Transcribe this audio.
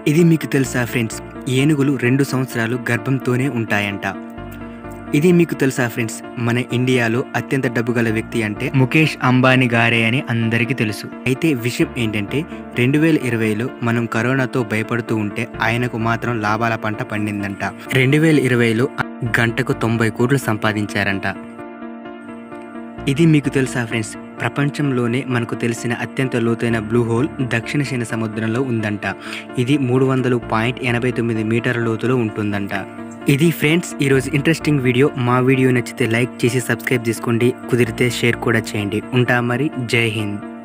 ఇది మీకు తెలుసా ఫ్రెండ్స్ ఏనుగులు రెండు సంవత్సరాలు గర్భంతోనే ఉంటాయంట ఇది మీకు తెలుసా ఫ్రెండ్స్ మన ఇండియాలో అత్యంత డబ్బు గల వ్యక్తి అంటే ముఖేష్ అంబానీ గారే అని అందరికీ తెలుసు అయితే విషయం ఏంటంటే రెండు వేల ఇరవైలో మనం కరోనాతో భయపడుతూ ఉంటే ఆయనకు మాత్రం లాభాల పంట పండిందంట రెండు వేల ఇరవైలో గంటకు తొంభై కోట్లు సంపాదించారంట ఇది మీకు తెలుసా ఫ్రెండ్స్ ప్రపంచంలోనే మనకు తెలిసిన అత్యంత లోతైన బ్లూ హోల్ దక్షిణ చైన సముద్రంలో ఉందంట ఇది మూడు వందలు పాయింట్ ఎనభై తొమ్మిది మీటర్ల లోతులో ఉంటుందంట ఇది ఫ్రెండ్స్ ఈరోజు ఇంట్రెస్టింగ్ వీడియో మా వీడియో నచ్చితే లైక్ చేసి సబ్స్క్రైబ్ చేసుకోండి కుదిరితే షేర్ కూడా చేయండి ఉంటా మరి జై హింద్